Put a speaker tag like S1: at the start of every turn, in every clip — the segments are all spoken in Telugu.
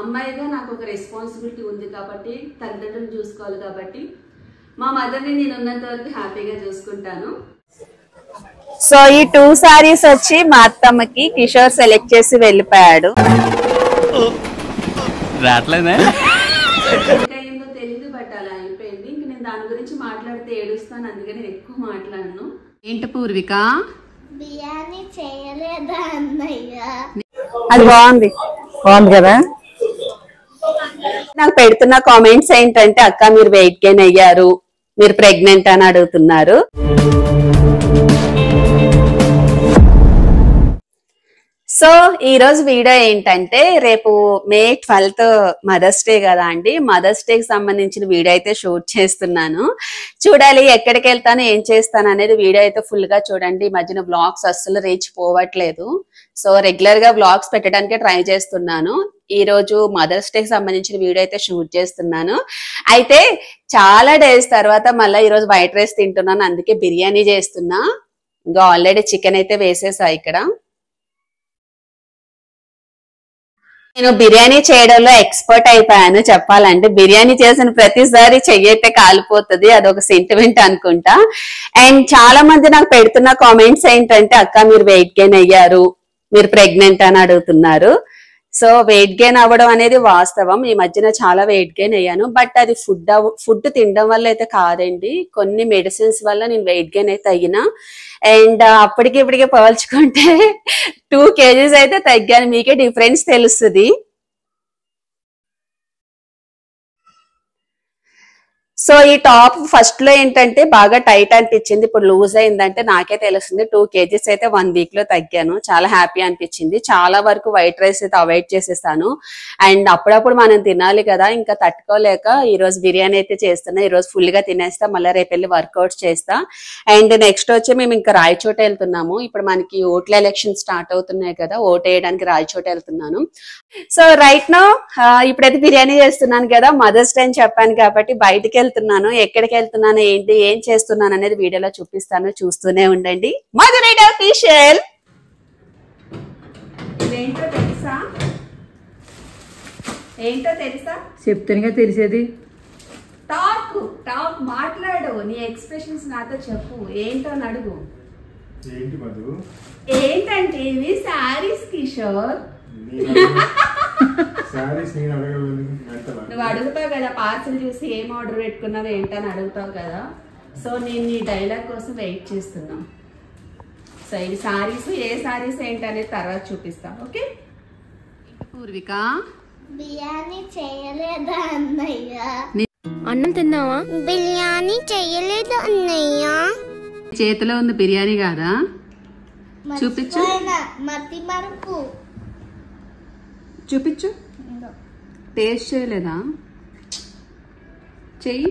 S1: అమ్మాయిగా నాకు ఒక రెస్పాన్సిబిలిటీ ఉంది కాబట్టి తల్లిదండ్రులు చూసుకోవాలి కాబట్టి మా మదర్ని నేను ఉన్నంత వరకు హ్యాపీగా చూసుకుంటాను
S2: సో ఈ టూ సారీస్ వచ్చి మా అత్తమ్మకి కిషోర్ సెలెక్ట్ చేసి వెళ్ళిపోయాడు
S3: రావట్లేదా
S1: ఇంకా ఏందో తెలియదు బట్ అలా అయిపోయింది ఇంక నేను దాని గురించి మాట్లాడితే ఏడుస్తాను అందుకని నేను ఎక్కువ మాట్లాడను ఏంటి పూర్విక
S4: బిర్యానీ చేయలేదా అన్నయ్య
S2: అది బాగుంది
S5: బాగుంది కదా
S2: నాకు పెడుతున్న కామెంట్స్ ఏంటంటే అక్క మీరు వెయిట్ గెయిన్ అయ్యారు మీరు ప్రెగ్నెంట్ అని అడుగుతున్నారు సో ఈ రోజు వీడియో ఏంటంటే రేపు మే ట్వెల్త్ మదర్స్ డే కదా అండి మదర్స్ డే కి సంబంధించిన వీడియో అయితే షూట్ చేస్తున్నాను చూడాలి ఎక్కడికి వెళ్తాను ఏం చేస్తాను అనేది వీడియో అయితే ఫుల్ గా చూడండి ఈ మధ్యన బ్లాగ్స్ అస్సలు రీచ్ పోవట్లేదు సో రెగ్యులర్ గా బ్లాగ్స్ పెట్టడానికి ట్రై చేస్తున్నాను ఈ రోజు మదర్స్ డే కి సంబంధించిన వీడియో అయితే షూట్ చేస్తున్నాను అయితే చాలా డేస్ తర్వాత మళ్ళీ ఈ రోజు వైట్ రైస్ తింటున్నాను అందుకే బిర్యానీ చేస్తున్నా ఇంకా ఆల్రెడీ చికెన్ అయితే వేసేసా ఇక్కడ నేను బిర్యానీ చేయడంలో ఎక్స్పర్ట్ అయిపోయాను చెప్పాలంటే బిర్యానీ చేసిన ప్రతిసారి చెయ్యి అయితే కాలిపోతుంది అదొక సెంటిమెంట్ అనుకుంటా అండ్ చాలా మంది నాకు పెడుతున్న కామెంట్స్ ఏంటంటే అక్క మీరు వెయిట్ గెయిన్ అయ్యారు మీరు ప్రెగ్నెంట్ అని అడుగుతున్నారు సో వెయిట్ గెయిన్ అవ్వడం అనేది వాస్తవం ఈ మధ్యన చాలా వెయిట్ గెయిన్ అయ్యాను బట్ అది ఫుడ్ ఫుడ్ తినడం వల్ల అయితే కాదండి కొన్ని మెడిసిన్స్ వల్ల నేను వెయిట్ గెయిన్ అయితే అయ్యినా అండ్ అప్పటికి ఇప్పటికి పోల్చుకుంటే టూ కేజీస్ అయితే తగ్గాను మీకే డిఫరెన్స్ తెలుస్తుంది సో ఈ టాప్ ఫస్ట్ లో ఏంటంటే బాగా టైట్ అనిపించింది ఇప్పుడు లూజ్ అయిందంటే నాకే తెలుస్తుంది టూ కేజీస్ అయితే వన్ వీక్ లో తగ్గాను చాలా హ్యాపీ అనిపించింది చాలా వరకు వైట్ రైస్ అయితే అవాయిడ్ చేసేసాను అండ్ అప్పుడప్పుడు మనం తినాలి కదా ఇంకా తట్టుకోలేక ఈ రోజు బిర్యానీ అయితే చేస్తున్నా ఈ రోజు ఫుల్ గా తినేస్తా మళ్ళీ రేపు వెళ్ళి వర్కౌట్స్ చేస్తా అండ్ నెక్స్ట్ వచ్చి మేము ఇంకా రాయచోట వెళ్తున్నాము ఇప్పుడు మనకి ఓట్ల ఎలక్షన్ స్టార్ట్ అవుతున్నాయి కదా ఓట్ వేయడానికి రాయచోట వెళ్తున్నాను సో రైట్ నో ఇప్పుడైతే బిర్యానీ చేస్తున్నాను కదా మదర్స్ డే అని చెప్పాను కాబట్టి బయటికి వెళ్తున్నాను ఎక్కడికి వెళ్తున్నాను ఏంటి ఏం చేస్తున్నాను అనేది వీడియోలో చూపిస్తాను చూస్తూనే ఉండండి మదర్ రైట్ అఫీషియల్
S1: ఇదేంటో తెలుసా ఏంటో తెలుసా
S5: చెప్తేనే తెలిసేది
S1: టాక్ టాక్ మాట్లాడు నీ ఎక్స్ప్రెషన్స్ నాతో చెప్పు ఏంటో అని అడుగు
S6: ఏంటి మధు
S1: ఏంటంటే ఇవి శారీస్ కిషోర్
S6: శారీస్ నేను అడగలేదు మెంటలా
S1: నువ్వు అడుగుతావు కదా పార్సల్ చూసి ఏం ఆర్డర్ పెట్టుకున్నావు ఏంటని అడుగుతావు కదా సో నేను నీ డైలాగ్ కోసం వెయిట్ చేస్తున్నా సో ఇవి సారీస్ ఏ సారీస్ ఏంటనేది తర్వాత చూపిస్తా ఓకే పూర్విక
S4: బిర్యానీ చేయలేదా అన్నయ్య
S7: అన్నం తిన్నావా
S4: బిర్యానీ చేయలేదు అన్నయ్య
S1: చేతిలో ఉంది బిర్యానీ కాదా చూపించు.
S4: మర్చిపోయినా, మతి మరుపు
S1: చూపించు టేస్ట్ చేయలేదా చెయ్యి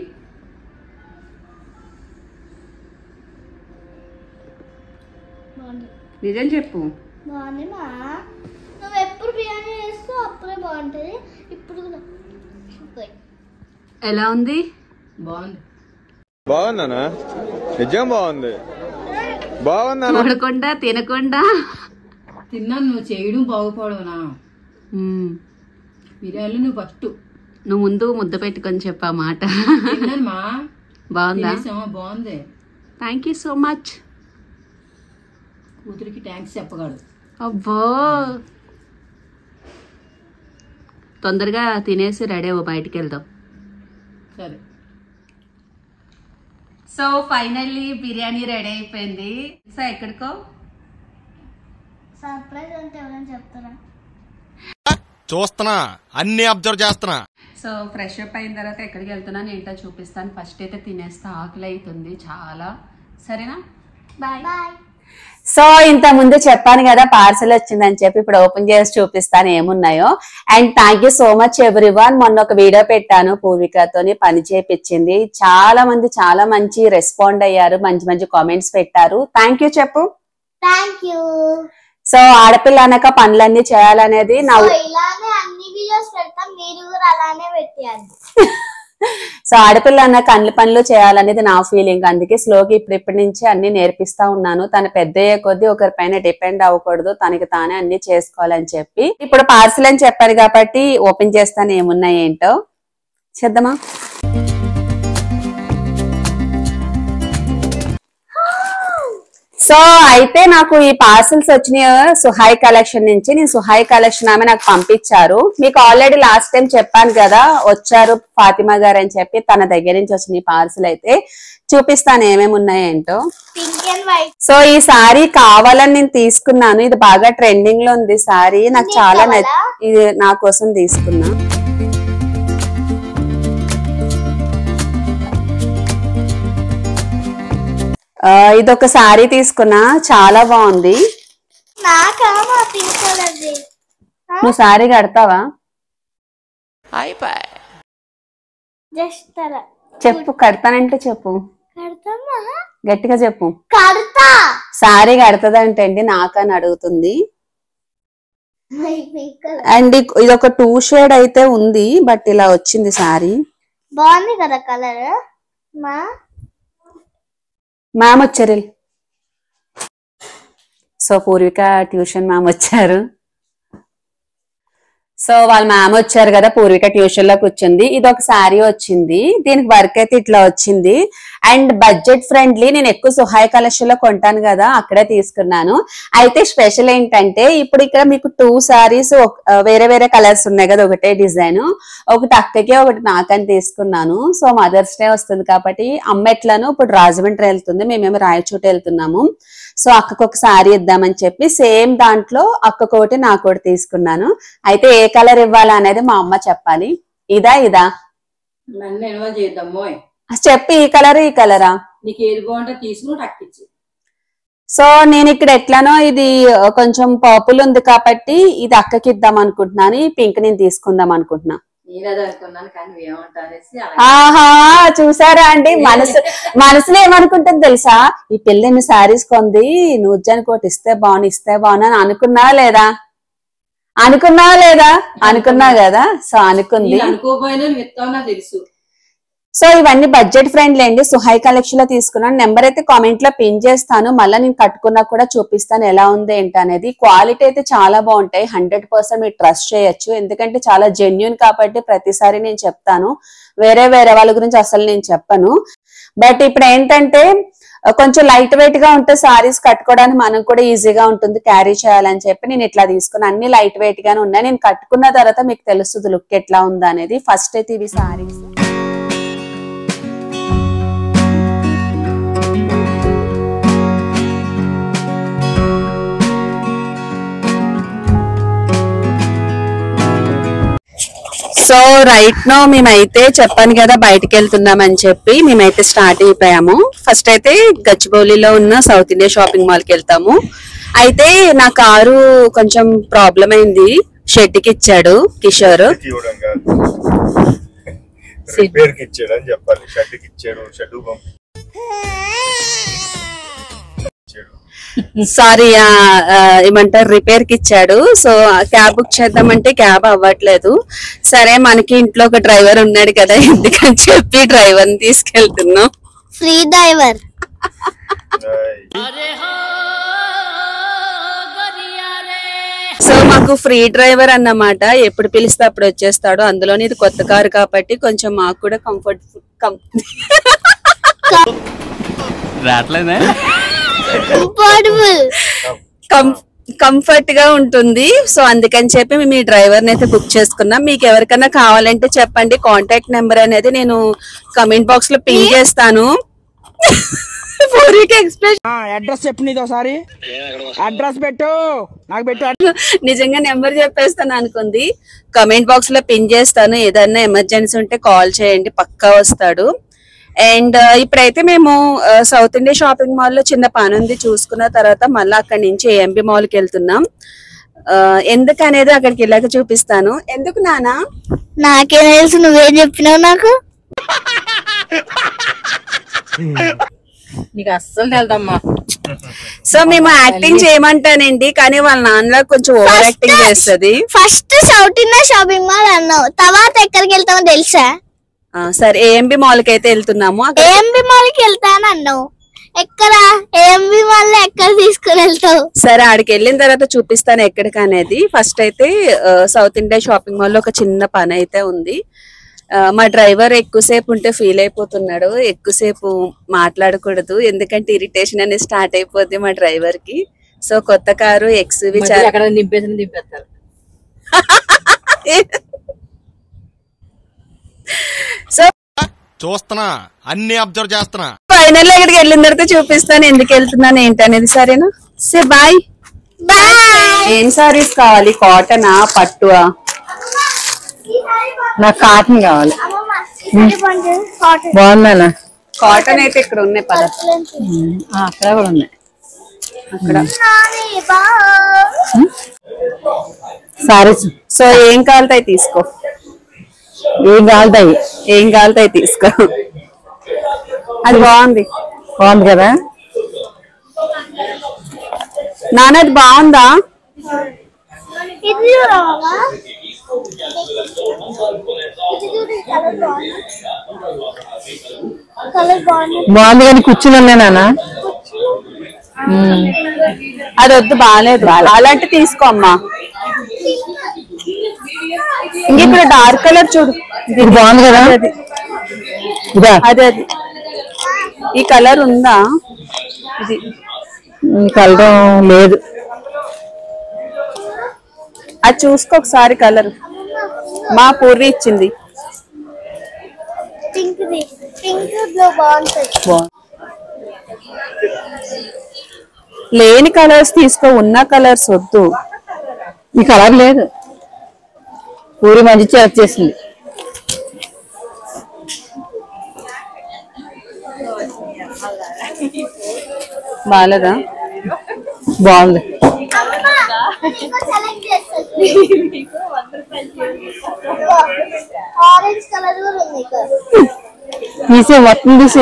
S4: బాగుంది
S1: నిజం చెప్పు
S4: బాగుంది మా నువ్వు ఎప్పుడు బిర్యానీ చేస్తూ అప్పుడే బాగుంటుంది ఇప్పుడు కూడా సూపర్.
S1: ఎలా ఉంది
S5: బాగుంది
S8: బాగుందనా నిజం బాగుంది బాగుందనా
S1: చూడకుండా తినకుండా
S5: తిన్నాను నువ్వు చేయడం బాగుపడవునా
S1: మ్మ్.
S5: బిర్యానీలో నువ్వు ఫస్ట్
S1: నువ్వు ముందు ముద్ద పెట్టుకొని చెప్పా మాట
S5: తిన్నాను మా
S1: బాగుందా
S5: తినేసామా బాగుంది
S1: థ్యాంక్ యూ సో మచ్
S5: కూతురికి థ్యాంక్స్ చెప్పగలడు
S1: అబ్బో తొందరగా తినేసి రెడీ అవ్వ బయటికి వెళ్దాం
S5: సరే
S1: సో ఫైనల్లీ బిర్యానీ రెడీ అయిపోయింది సో ఎక్కడికో
S4: సర్ప్రైజ్ అంటే ఎవరైనా చెప్తారా
S8: చూస్తున్నా అన్ని అబ్జర్వ్ చేస్తున్నా
S1: సో ఫ్రెష్ అప్ అయిన తర్వాత ఎక్కడికి వెళ్తున్నాను ఏంటో చూపిస్తాను ఫస్ట్ అయితే తినేస్తా ఆకలి అవుతుంది చాలా సరేనా బాయ్
S4: బాయ్
S2: సో ఇంత ముందు చెప్పాను కదా పార్సల్ వచ్చిందని చెప్పి ఇప్పుడు ఓపెన్ చేసి చూపిస్తాను ఏమున్నాయో and thank you so much everyone మొన్న ఒక వీడియో పెట్టాను పూర్వికతోని పని చేపించింది చాలా మంది చాలా మంచి రెస్పాండ్ అయ్యారు మంచి మంచి కామెంట్స్ పెట్టారు థ్యాంక్ యూ చెప్పు
S4: థ్యాంక్ యూ
S2: సో ఆడపిల్ల అనక పనులన్నీ చేయాలనేది నా
S4: సో ఇలానే అన్ని వీడియోస్ పెడతాం మీరు కూడా అలానే పెట్టేయాలి
S2: సో ఆడపిల్ల అన్న కన్నుల పనులు చేయాలనేది నా ఫీలింగ్ అందుకే స్లోగా ఇప్పుడు ఇప్పటి నుంచి అన్ని నేర్పిస్తా ఉన్నాను తన పెద్ద అయ్యే కొద్దీ ఒకరి పైన డిపెండ్ అవ్వకూడదు తనకి తానే అన్ని చేసుకోవాలని చెప్పి ఇప్పుడు పార్సిల్ అని చెప్పాను కాబట్టి ఓపెన్ చేస్తాను ఏమున్నాయి ఏంటో చేద్దామా సో అయితే నాకు ఈ పార్సల్స్ వచ్చినాయి సుహాయ్ కలెక్షన్ నుంచి నేను సుహాయ్ కలెక్షన్ ఆమె నాకు పంపించారు మీకు ఆల్రెడీ లాస్ట్ టైం చెప్పాను కదా వచ్చారు ఫాతిమా గారు అని చెప్పి తన దగ్గర నుంచి వచ్చిన ఈ పార్సల్ అయితే చూపిస్తాను ఏమేమి ఉన్నాయేంటో
S4: పింక్ అండ్ వైట్
S2: సో ఈ సారీ కావాలని నేను తీసుకున్నాను ఇది బాగా ట్రెండింగ్ లో ఉంది సారీ నాకు
S4: నీకు
S2: చాలా నచ్-
S4: కావాలా?
S2: ఇది నా కోసం తీసుకున్నా ఆ, ఇది ఒక సారీ తీసుకున్నా చాలా బాగుంది
S4: నాకా మా పింక్ కలర్ది
S2: నువ్వు సారీ కడతావా
S4: జస్ట్ అలా
S2: చెప్పు కడతానంటే చెప్పు
S4: కడతామా
S2: గట్టిగా చెప్పు
S4: కడతా
S2: సారీ కడతదంటే అండి నాకని అడుగుతుంది
S4: పింక్ కలర్
S2: అండ్ ఇది ఒక టూ షేడ్ అయితే ఉంది బట్ ఇలా వచ్చింది సారీ
S4: బాగుంది కదా కలర్ మా
S2: మ్యామ్ వచ్చారు సో పూర్విక ట్యూషన్ మ్యామ్ వచ్చారు సో వాళ్ళ మ్యామ్ వచ్చారు కదా పూర్విక ట్యూషన్ లో కూర్చుంది ఇది ఒక శారీ వచ్చింది దీనికి వర్క్ అయితే ఇట్లా వచ్చింది అండ్ బడ్జెట్ ఫ్రెండ్లీ నేను ఎక్కువ సుహాయ్ కలెక్షన్ లో కొంటాను కదా అక్కడే తీసుకున్నాను అయితే స్పెషల్ ఏంటంటే ఇప్పుడు ఇక్కడ మీకు టూ సారీస్ వేరే వేరే కలర్స్ ఉన్నాయి కదా ఒకటే డిజైన్ ఒకటి అక్కకి ఒకటి నాకని తీసుకున్నాను సో మదర్స్ డే వస్తుంది కాబట్టి అమ్మ ఎట్లాను ఇప్పుడు రాజమండ్రి వెళ్తుంది మేమేమో రాయచోట వెళ్తున్నాము సో అక్కకు ఒక సారీ ఇద్దామని చెప్పి సేమ్ దాంట్లో అక్కకోటి నాకోటి తీసుకున్నాను అయితే ఏ కలర్ ఇవ్వాలా అనేది మా అమ్మ చెప్పాలి ఇదా ఇదా
S5: నన్ను ఎనవ చేద్దామోయ్
S2: చెప్పి ఈ కలర్ ఈ కలరా
S5: నీకు ఏది బాగుంటే తీసుకుని టక్కిచ్చి
S2: సో నేను ఇక్కడ ఎట్లానో ఇది ఆ, కొంచెం పర్పుల్ ఉంది కాబట్టి ఇది అక్కకి ఇద్దాం అనుకుంటున్నాను ఈ పింక్ నేను తీసుకుందాం అనుకుంటున్నా
S5: నేను అది అనుకున్నాను కానీ నువ్వేమంటావు అనేసి అలా
S2: ఆహా చూసారా అండి మనసు మనసులో ఏమనుకుంటుంది తెలుసా ఈ పిల్ల ఎన్ని శారీస్ కొంది నువ్వు కోటి ఇస్తే బాగుంది ఇస్తే బాగుంది అని అనుకున్నా లేదా అనుకున్నా లేదా అనుకున్నా కదా సో అనుకుంది
S5: నేను అనుకోపోయినా నువ్వు ఇస్తావు నాకు తెలుసు
S2: సో ఇవన్నీ బడ్జెట్ ఫ్రెండ్లీ అండి సుహై కలెక్షన్ లో తీసుకున్నాను నెంబర్ అయితే కామెంట్ లో పిన్ చేస్తాను మళ్ళీ నేను కట్టుకున్నా కూడా చూపిస్తాను ఎలా ఉంది ఏంటి అనేది క్వాలిటీ అయితే చాలా బాగుంటాయి హండ్రెడ్ పర్సెంట్ మీరు ట్రస్ట్ చేయొచ్చు ఎందుకంటే చాలా జెన్యున్ కాబట్టి ప్రతిసారి నేను చెప్తాను వేరే వేరే వాళ్ళ గురించి అసలు నేను చెప్పను బట్ ఇప్పుడు ఏంటంటే ఆ, కొంచెం లైట్ వెయిట్ గా ఉంటే సారీస్ కట్టుకోవడానికి మనం కూడా ఈజీగా ఉంటుంది క్యారీ చేయాలని చెప్పి నేను ఇట్లా తీసుకున్నాను అన్ని లైట్ వెయిట్ గానే ఉన్నాయి నేను కట్టుకున్న తర్వాత మీకు తెలుస్తుంది లుక్ ఎట్లా ఉందా అనేది ఫస్ట్ అయితే ఇవి సారీస్ సో రైట్ నో మేమైతే చెప్పాను కదా బయటికి వెళ్తున్నామని చెప్పి మేమైతే స్టార్ట్ అయిపోయాము ఫస్ట్ అయితే గచ్చిబౌలిలో ఉన్న సౌత్ ఇండియా షాపింగ్ మాల్ కి వెళ్తాము అయితే నా కారు కొంచెం ప్రాబ్లం అయింది షెడ్ కి ఇచ్చాడు కిషోర్
S6: ఇవ్వడం కాదు రిపేర్ కి ఇచ్చాడు అని చెప్పాలి షెడ్ కి ఇచ్చాడు షెడ్ పంపి ఇచ్చాడు
S2: సారీ ఏమంటారు రిపేర్ కి ఇచ్చాడు సో క్యాబ్ బుక్ చేద్దామంటే క్యాబ్ అవ్వట్లేదు సరే మనకి ఇంట్లో ఒక డ్రైవర్ ఉన్నాడు కదా ఎందుకని చెప్పి డ్రైవర్ ని తీసుకెళ్తున్నాం
S4: ఫ్రీ డ్రైవర్
S6: ఆయ్.
S2: సో మాకు ఫ్రీ డ్రైవర్ అన్నమాట ఎప్పుడు పిలిస్తే అప్పుడు వచ్చేస్తాడు అందులోని ఇది కొత్త కారు కాబట్టి కొంచెం మాకు కూడా కంఫర్ట్
S4: కంఫర్టబుల్
S2: కంఫర్ట్ గా ఉంటుంది సో అందుకని చెప్పి మేము ఈ డ్రైవర్ ని అయితే బుక్ చేసుకున్నాం మీకు ఎవరికైనా కావాలంటే చెప్పండి కాంటాక్ట్ నెంబర్ అనేది నేను కమెంట్ బాక్స్ లో పిన్ చేస్తాను పూర్వీక ఎక్స్ప్రెస్
S3: అడ్రస్ చెప్పు నీది ఒకసారి అడ్రస్ పెట్టు నాకు పెట్టు
S2: నిజంగా నెంబర్ చెప్పేస్తాను అనుకుంది కమెంట్ బాక్స్ లో పిన్ చేస్తాను ఏదైనా ఎమర్జెన్సీ ఉంటే కాల్ చేయండి పక్కా వస్తాడు అండ్ ఇప్పుడైతే మేము సౌత్ ఇండియా షాపింగ్ మాల్ లో చిన్న పని ఉంది చూసుకున్న తర్వాత మళ్ళీ అక్కడి నుంచి ఏఎంబి మాల్ కి వెళ్తున్నాం ఆ, ఎందుకు అనేది అక్కడికి వెళ్ళాక చూపిస్తాను ఎందుకు నానా
S4: నాకేం తెలుసు నువ్వేం చెప్పినావు నాకు
S5: నీకు అస్సలు తెలదమ్మా
S2: సో మేము యాక్టింగ్ చేయమంటానండి కానీ వాళ్ళ నాన్నలా కొంచెం ఓవర్ యాక్టింగ్ చేస్తుంది
S4: first south India shopping mall అన్నావు తర్వాత ఎక్కడికి వెళ్తామో తెలుసా
S2: ఆ, సరే ఏఎంబి మాల్ కి అయితే వెళ్తున్నాము అక్కడ
S4: ఏఎంబి మాల్కి వెళ్తానన్నావు ఎక్కడ ఏఎంబి మాల్ ఎక్కడ తీసుకుని వెళ్తావు
S2: సరే ఆడికి వెళ్ళిన తర్వాత చూపిస్తాను ఎక్కడికి అనేది ఫస్ట్ అయితే ఆ, సౌత్ ఇండియా షాపింగ్ మాల్ లో ఒక చిన్న పని అయితే ఉంది ఆ, మా డ్రైవర్ ఎక్కువసేపు ఉంటే ఫీల్ అయిపోతున్నాడు ఎక్కువసేపు మాట్లాడకూడదు ఎందుకంటే ఇరిటేషన్ అనేది స్టార్ట్ అయిపోద్ది మా డ్రైవర్ కి సో కొత్త కారు ఎక్స్వి
S5: మధ్యలో ఎక్కడ నింపేసి నింపేస్తారు
S2: సో
S8: చూస్తున్నా అన్ని అబ్జర్వ్ చేస్తున్నా
S2: ఫైనల్ ఇక్కడికి వెళ్ళిన తర్వాత చూపిస్తాను ఎందుకు వెళ్తున్నాను ఏంటనేది సరేనా సరే బాయ్
S4: బాయ్
S2: ఏం సారీస్ కావాలి కాటనా పట్టువా
S5: నాకు కాటన్ కావాలి
S4: అమ్మమ్మ ఇది బాగుంటుంది కాటన్
S5: బాగుందన్నా
S2: కాటన్ అయితే ఇక్కడ ఉన్నాయి పద
S5: అక్కడ కూడా ఉన్నాయి
S2: అక్కడ
S4: నాని బా
S5: సారీస్
S2: సో ఏం కావాలితే తీసుకో
S5: ఏం కాలుతాయి
S2: ఏం కావాలితే తీసుకో అది బాగుంది
S5: బాగుంది కదా
S2: నాన్నది బాగుందా
S4: ఇది చూడవా ఇది చూడు కలర్ బాగుంది కలర్ బాగుంది
S5: బాగుంది కానీ కూర్చుని ఉన్నాయి నాన్న
S2: అది వద్దు బాగాలేదు అలాంటి తీసుకో అమ్మా ఇంక ఇక్కడ డార్క్ కలర్ చూడు
S5: ఇది బాగుంది కదా
S2: అది
S5: ఇదా
S2: అది అది ఈ కలర్ ఉందా ఇది
S5: కలరం లేదు
S2: అది చూసుకో ఒకసారి కలర్ మా పూర్వి ఇచ్చింది
S4: పింక్ ది పింక్ బ్లూ బాగుంటుంది
S2: లేని కలర్స్ తీసుకో ఉన్న కలర్స్ వద్దు
S5: ఈ కలర్ లేదు పూరి మంచి సెలెక్ట్ చేసింది
S2: బాగాలేదా
S5: బాగుంది
S4: సెలెక్ట్ చేస్తుంది ఆరెంజ్ కలర్ కూడా ఉంది ఇక్కడ
S5: తీసే మొత్తం తీసే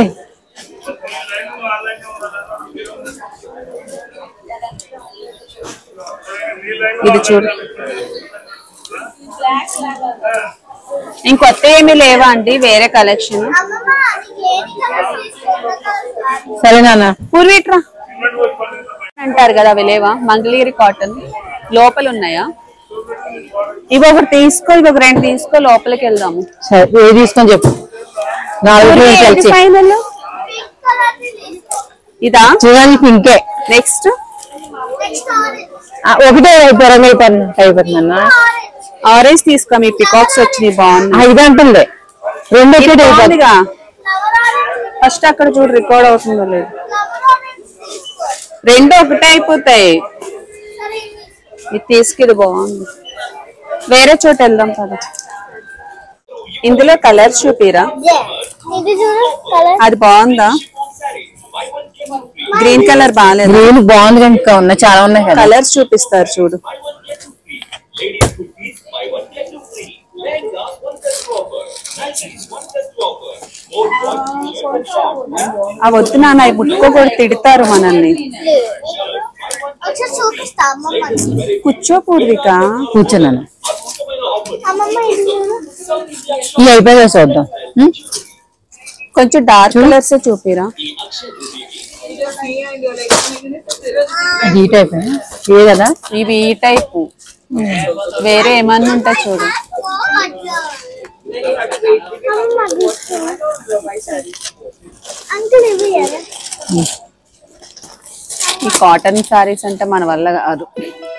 S2: ఇది చూడు ఇంకొత్త ఏమీ లేవా అండి వేరే కలెక్షన్
S4: అమ్మమ్మ నీకు ఏది కలర్ తీసుకుంటా
S5: సరే నాన్న
S2: పూర్వీట్రా అంటారు కదా అవి లేవా మంగళగిరి కాటన్ లోపల ఉన్నాయా ఇవి ఒకటి తీసుకో ఇవి ఒక రెండు తీసుకో లోపలికి వెళ్దాము
S5: సరే ఏది తీసుకొని చెప్పు నాలుగు కలిసి
S2: ఫైనల్
S4: పింక్ కలర్ తీసుకో
S2: ఇదా
S5: చూడండి పింకే
S2: నెక్స్ట్
S4: నెక్స్ట్ ఆరెంజ్
S5: ఆ, ఒకటే అయిపోయి అయిపోయింది అయిపోతుందన్న
S4: ఆరెంజ్
S2: ఆరెంజ్ తీసుకో మీ పికాక్స్ వచ్చినాయి బాగున్నాయి
S5: ఇది అంటుంది రెండు
S2: ఇది
S5: ఒకటి అయిపోతుంది
S2: బాగుందిగా
S4: ఫ్లవర్ ఆరెంజ్
S2: ఫస్ట్ అక్కడ చూడు రికార్డ్ అవుతుందో లేదు
S4: ఫ్లవర్ ఆరెంజ్ తీసుకో
S2: రెండు ఒకటే అయిపోతాయి
S4: సరే
S2: ఇది తీసుకు ఇది బాగుంది వేరే చోట వెళ్దాం కదా ఇందులో కలర్స్ చూపిరా
S4: ఇది చూడు కలర్
S2: అది బాగుందా గ్రీన్ కలర్ బాగాలేదు
S5: గ్రీన్ బాగుంది కానీ ఇంకా ఉన్నాయి చాలా ఉన్నాయి కదా
S2: కలర్స్ చూపిస్తారు చూడు అవి వద్దు నాన్న అవి ముట్టుకోకూడదు తిడతారు మనల్ని
S4: ఒకసారి చూపిస్తా అమ్మమ్మ
S2: కూర్చో పూర్విక
S5: కూర్చున్నాను
S4: అమ్మమ్మ ఇది చూడు
S5: ఇవి అయిపోయాయి చూద్దాం ఉం?
S2: కొంచెం డార్క్ కలర్స్ చూపిరా
S5: అది హీట్ అయిపోయా ఏ కదా
S2: ఇవి ఈ టైపు వేరే ఏమన్నా ఉంటాయి చూడు
S4: అమ్మమ్మ తీసుకో అంకుల్ ఇవి కదా
S2: ఈ కాటన్ సారీస్ అంటే మన వల్ల కాదు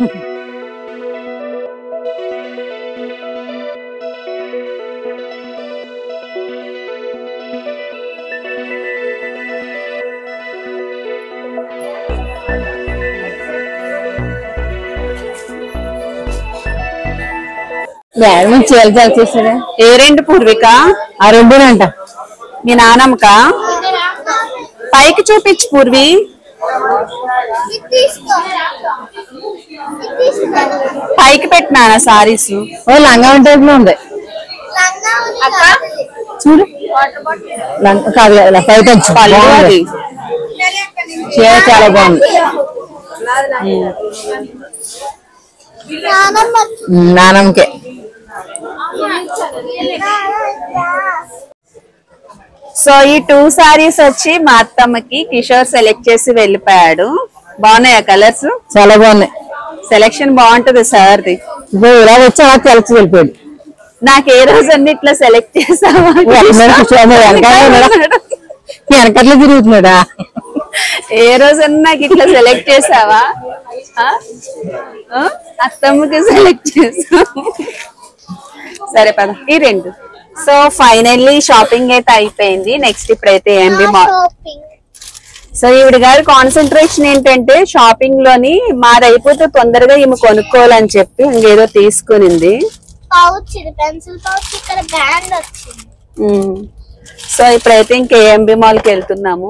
S5: మేడం చీల చీల చేసారా
S2: ఏ రెండు పూర్విక
S5: ఆ రెండునంట
S2: మీ నానమ్మక పైకి చూపించు పూర్వి
S4: ఇది తీసుకో ఇది తీసుకో
S2: పైకి పెట్టినాన సారీస్
S5: ఓ లంగా టైప్ లో ఉంది
S4: లంగా ఉంది కావాలి.
S5: చూడు లంగా కాదు ఇలా పైకి వచ్చి
S2: పళ్ళు అది
S5: చీర చాలా బాగుంది
S4: నానమ్మ
S5: ఉం, నానమ్మకే
S4: నానమ్మ.
S2: సో ఈ టూ సారీస్ వచ్చి మా అత్తమ్మకి కిషోర్ సెలెక్ట్ చేసి వెళ్ళిపోయాడు బాగున్నాయా కలర్స్
S5: చాలా బాగున్నాయి
S2: సెలెక్షన్ బాగుంటది సార్ది
S5: ఇప్పుడు ఇలా వచ్చి అలా తెలిసి వెళ్ళిపోయాడు
S2: నాకు ఏ రోజు అన్ని ఇట్లా సెలెక్ట్ చేసావా
S5: వెనకాల కూర్చోండి, వెనకాల ఉన్నాడా? వెనకట్లో తిరుగుతున్నాడా
S2: ఏ రోజు నాకు ఇట్లా సెలెక్ట్ చేసావా ఆ? ఆ? అత్తమ్మకి సెలెక్ట్ చేసావు సరే పద ఈ రెండు సో ఫైనల్లీ షాపింగ్ అయితే అయిపోయింది నెక్స్ట్ ఇప్పుడైతే ఏంటి మాల్
S4: షాపింగ్
S2: సో ఈవిడ గారి కాన్సన్ట్రేషన్ ఏంటంటే షాపింగ్ లోని మాది అయిపోతే తొందరగా ఈమె కొనుక్కోవాలని చెప్పి ఇంకేదో తీసుకునింది
S4: పౌచ్ ఇది పెన్సిల్ పౌచ్ ఇక్కడ బ్యాండ్ వచ్చింది
S2: ఉమ్. సో ఇప్పుడైతే ఇంకా ఏఎంబి మాల్ కి వెళ్తున్నాము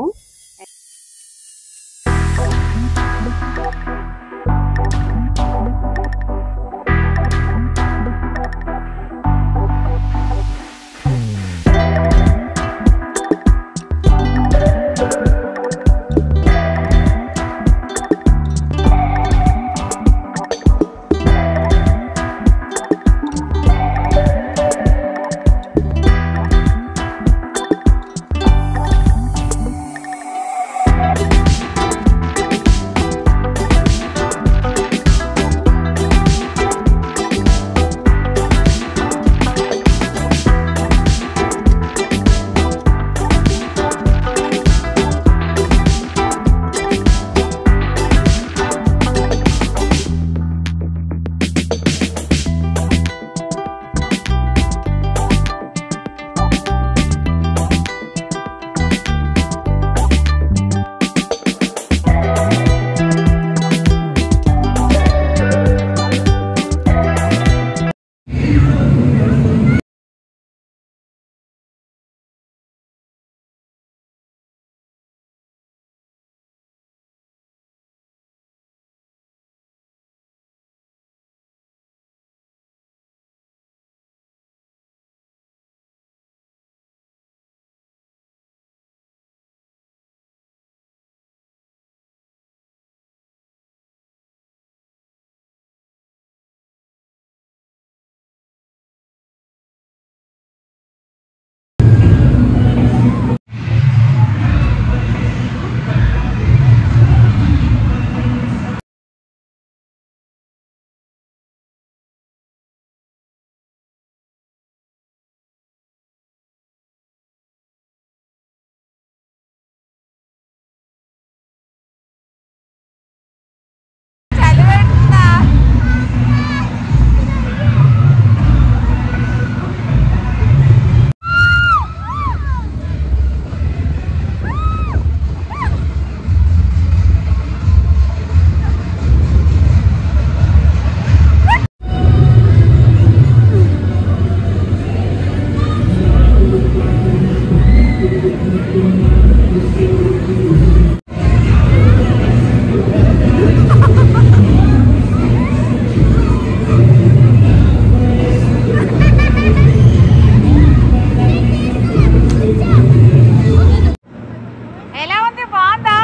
S2: ఎలా ఉంది బాగుందా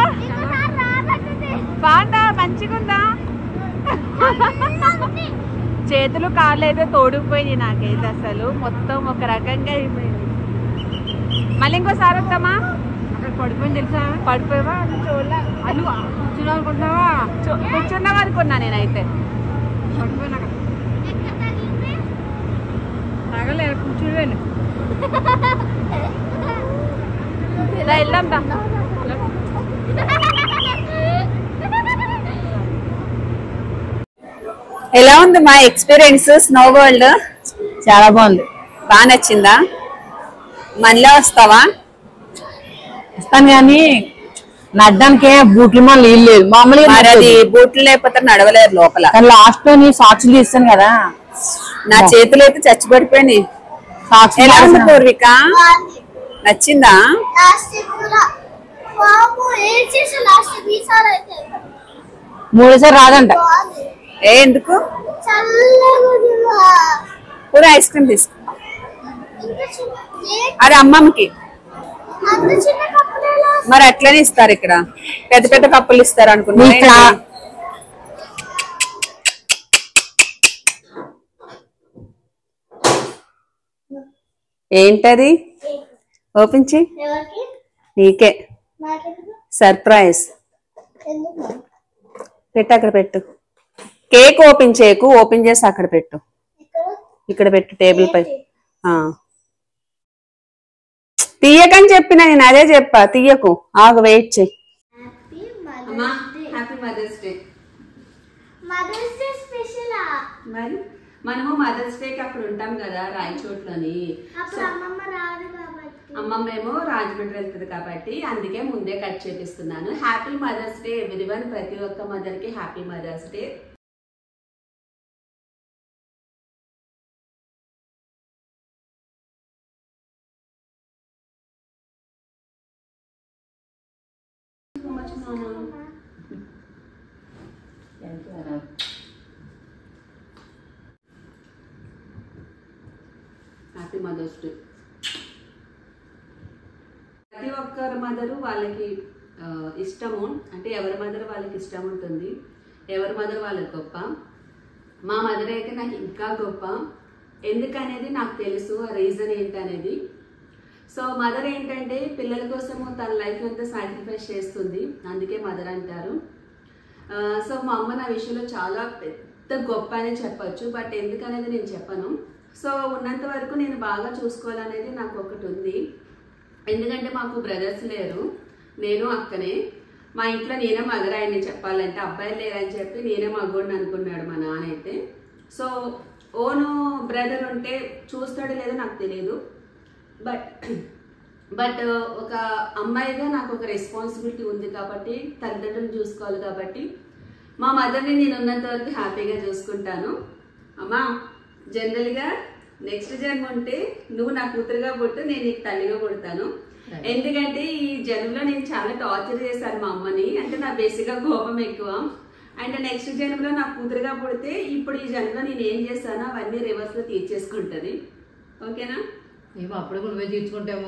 S2: బాగుందా మంచిగుందా చేతులు కాళ్ళు అయితే తోడుకుపోయినాయి నాకైతే అసలు మొత్తం ఒక రకంగా అయిపోయింది మళ్ళీ ఇంకోసారి వద్దామా అక్కడ పడిపోయింది తెలుసా పడిపోయావా చూడలే అను కూర్చున్నావు అనుకుంటున్నావా కూర్చున్నావు అనుకున్నా నేనైతే పడిపోయినా తగలే కూర్చుని వెళ్దాం దా. ఎలా ఉంది మా ఎక్స్పీరియన్స్ స్నో వరల్డ్
S5: చాలా బాగుంది
S2: బాగా నచ్చిందా మళ్ళీ వస్తావా
S5: ఇస్తాను కానీ నడ్డానికి బూట్ల మన నీళ్ళు లేదు మామూలుగా
S2: మరి అది
S5: నడవదు.
S2: బూట్లు లేకపోతే నడవలేరు లోపల
S5: కానీ లాస్ట్ లో నీ సాక్షులు తీస్తాను కదా
S2: నా చేతులు అయితే చచ్చిపడిపోయినాయి
S5: సాక్షులు
S2: ఎలా ఉంది
S5: తీస్తాను.
S2: పూర్విక నచ్చిందా
S4: లాస్ట్ కూడా బాబు ఏం చేసా లాస్ట్ ఈసారి అయితే
S5: మూడోసారి రాదంట
S4: బాగుంది
S2: ఏ ఎందుకు
S4: చల్లగా ఉంది మా.
S2: పూర ఐస్ క్రీమ్ తీసుకో
S4: ఇంత చిన్న ఏ
S2: అది అమ్మమ్మకి
S4: అంత చిన్న కప్పులలో
S2: మరి అట్లనే ఇస్తారు ఇక్కడ పెద్ద పెద్ద కప్పులు ఇస్తారు అనుకున్నా
S5: నీ క్లా-
S2: ఏంటది ఓపెన్ చేయి
S4: ఎవరికి
S2: నీకే
S4: నాకెందుకు
S2: సర్ప్రైజ్
S4: ఎందుకు
S2: పెట్టు అక్కడ పెట్టు కేక్ ఓపెన్ చేయకు ఓపెన్ చేసి అక్కడ పెట్టు
S4: ఇక్కడ
S2: ఇక్కడ పెట్టు టేబుల్ పై ఆ. తీయకని చెప్పిన నేను అదే చెప్పా తీయకు ఆగు వెయిట్ చెయ్యి
S4: హ్యాపీ
S1: అమ్మా
S4: mother's day
S1: happy mother's day
S4: mother's day స్పెషలా
S1: మరి మనము మదర్స్ డేకి అక్కడ ఉంటాం కదా రాయచోట్లోని
S4: అప్పుడు అమ్మమ్మ రాదు కాబట్టి
S1: అమ్మమ్మ ఏమో రాజమండ్రి వెళ్తుంది కాబట్టి అందుకే ముందే కట్ చేపిస్తున్నాను హ్యాపీ మదర్స్ డే ఎవ్రీవన్ ప్రతి ఒక్క మదర్ కి happy mother's day happy mother's day ప్రతి ఒక్కరి మదరు వాళ్ళకి ఆ, ఇష్టము అంటే ఎవరి మదర్ వాళ్ళకి ఇష్టం ఉంటుంది ఎవరి మదర్ వాళ్ళకి గొప్ప మా మదర్ అయితే నాకు ఇంకా గొప్ప ఎందుకనేది నాకు తెలుసు ఆ రీజన్ ఏంటనేది సో మదర్ ఏంటంటే పిల్లల కోసము తన లైఫ్ అంతా సాక్రిఫైస్ చేస్తుంది అందుకే మదర్ అంటారు ఆ, సో మా అమ్మ నా విషయంలో చాలా పెద్ద గొప్ప అని చెప్పొచ్చు బట్ ఎందుకనేది నేను చెప్పను సో ఉన్నంత వరకు నేను బాగా చూసుకోవాలనేది నాకు ఒకటి ఉంది ఎందుకంటే మాకు బ్రదర్స్ లేరు నేను అక్కనే మా ఇంట్లో నేనే మగరాయని చెప్పాలంటే అబ్బాయిలు లేరని చెప్పి నేనే మగోడిని అనుకున్నాడు మా నాన్న అయితే సో ఓను బ్రదర్ ఉంటే చూస్తాడో లేదో నాకు తెలియదు బట్ బట్ ఒక అమ్మాయిగా నాకు ఒక రెస్పాన్సిబిలిటీ ఉంది కాబట్టి తల్లిదండ్రులు చూసుకోవాలి కాబట్టి మా మదర్ని నేను ఉన్నంత వరకు హ్యాపీగా చూసుకుంటాను అమ్మా జనరల్గా నెక్స్ట్ జన్మ ఉంటే నువ్వు నా కూతురుగా పుట్టు నేను నీకు తల్లిగా పుడతాను ఎందుకంటే ఈ జన్మలో నేను చాలా టార్చర్ చేశాను మా అమ్మని అంటే నా బేసిక్గా కోపం ఎక్కువ అండ్ నెక్స్ట్ జన్మలో నా కూతురుగా పుడితే ఇప్పుడు ఈ జన్మలో నేను ఏం చేశానో అవన్నీ రివర్స్లో తీర్చేసుకుంటుంది ఓకేనా
S5: మేము అప్పుడు కూడా నువ్వే తీర్చుకుంటాము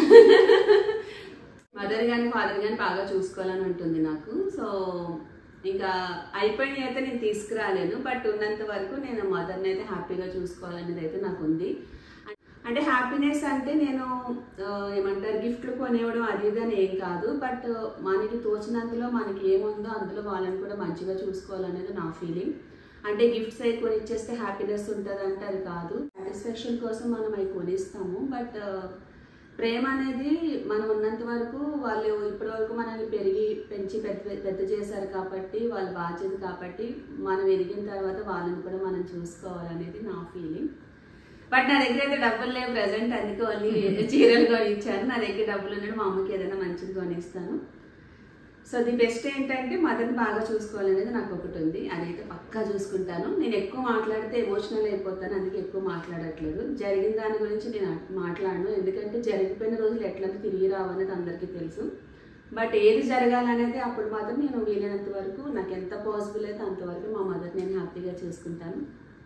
S1: మదర్ కానీ ఫాదర్ కానీ బాగా చూసుకోవాలని ఉంటుంది నాకు సో ఇంకా అయిపోయిన అయితే నేను తీసుకురాలేను బట్ ఉన్నంత వరకు నేను మదర్ని అయితే హ్యాపీగా చూసుకోవాలనేది అయితే నాకు ఉంది అంటే హ్యాపీనెస్ అంటే నేను ఆ, ఏమంటారు గిఫ్ట్లు కొనివ్వడం అది ఇది అని ఏం కాదు బట్ మనకి తోచినంతలో మనకి ఏముందో అందులో వాళ్ళని కూడా మంచిగా చూసుకోవాలనేది నా ఫీలింగ్ అంటే గిఫ్ట్స్ అవి కొనిచ్చేస్తే హ్యాపీనెస్ ఉంటుంది అంటే అది కాదు సాటిస్ఫాక్షన్ కోసం మనం అవి కొనిస్తాము బట్ ప్రేమ అనేది మనం ఉన్నంత వరకు వాళ్ళు ఇప్పటి వరకు మనల్ని పెరిగి పెంచి పెద్ద పెద్ద చేశారు కాబట్టి వాళ్ళ బాధ్యత కాబట్టి మనం ఎదిగిన తర్వాత వాళ్ళని కూడా మనం చూసుకోవాలనేది నా ఫీలింగ్ బట్ నా దగ్గర అయితే డబ్బులు లేవు ప్రజెంట్ అందుకే ఓన్లీ చీరలు కొనిచ్చాను నా దగ్గర డబ్బులు ఉన్నాడు మా అమ్మకి ఏదైనా మంచిది కొనిస్తాను సో ది బెస్ట్ ఏంటంటే మదర్ని బాగా చూసుకోవాలనేది నాకు ఒకటి ఉంది అదైతే పక్కా చూసుకుంటాను నేను ఎక్కువ మాట్లాడితే ఎమోషనల్ అయిపోతాను అందుకే ఎక్కువ మాట్లాడట్లేదు జరిగిన దాని గురించి నేను అట్- మాట్లాడను ఎందుకంటే జరిగిపోయిన రోజులు ఎట్లా తిరిగి రావనేది అందరికీ తెలుసు బట్ ఏది జరగాలనేది అప్పుడు మాత్రం నేను వీలైనంత వరకు నాకు ఎంత పాసిబుల్ అయితే అంతవరకు మా మదర్ నేను హ్యాపీగా చూసుకుంటాను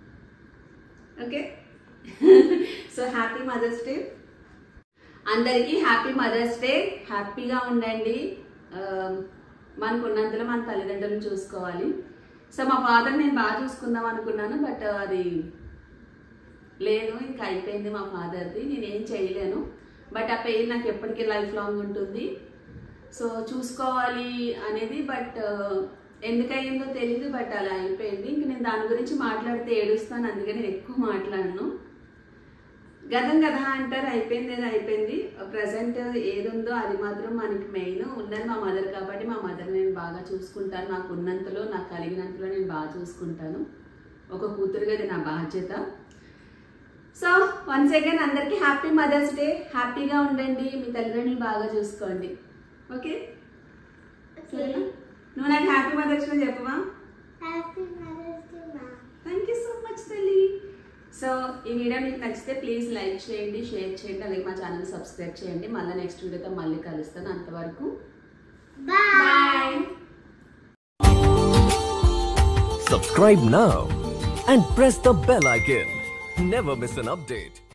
S1: okay so happy mother's day అందరికీ హ్యాపీ మదర్స్ డే హ్యాపీగా ఉండండి ఆ, మనకు ఉన్నంతలో మన తల్లిదండ్రులను చూసుకోవాలి సో మా ఫాదర్ నేను బాగా చూసుకుందాం అనుకున్నాను బట్ అది లేదు ఇంకా అయిపోయింది మా ఫాదర్ది నేనేం చేయలేను బట్ ఆ పెయిన్ నాకు ఎప్పటికీ లైఫ్ లాంగ్ ఉంటుంది సో చూసుకోవాలి అనేది బట్ ఎందుకయ్యిందో తెలియదు బట్ అలా అయిపోయింది ఇంక నేను దాని గురించి మాట్లాడితే ఏడుస్తాను అందుకని నేను ఎక్కువ మాట్లాడను గతం కదా అంటారు అయిపోయింది ఏదో అయిపోయింది ప్రజెంట్ ఏది ఉందో అది మాత్రం మనకి మెయిన్ ఉన్నది మా మదర్ కాబట్టి మా మదర్ నేను బాగా చూసుకుంటాను నాకు ఉన్నంతలో నాకు కలిగినంతలో నేను బాగా చూసుకుంటాను ఒక కూతురుగా ఇది నా బాధ్యత సో వన్స్ అగైన్ అందరికీ హ్యాపీ మదర్స్ డే హ్యాపీగా ఉండండి మీ తల్లిదండ్రులు బాగా చూసుకోండి ఓకే సరేనా నువ్వు నాకు హ్యాపీ మదర్స్ డే చెప్పవా
S4: హ్యాపీ మదర్స్ డే మా
S1: థ్యాంక్ యూ సో మచ్ తల్లి సో ఈ వీడియో మీకు నచ్చితే ప్లీజ్ లైక్ చేయండి షేర్ చేయండి అలాగే మా ఛానల్ సబ్స్క్రైబ్ చేయండి మళ్ళీ నెక్స్ట్ వీడియోతో మళ్ళీ కలుస్తాను అంతవరకు
S4: bye
S9: Subscribe now and press the bell icon. Never miss an update.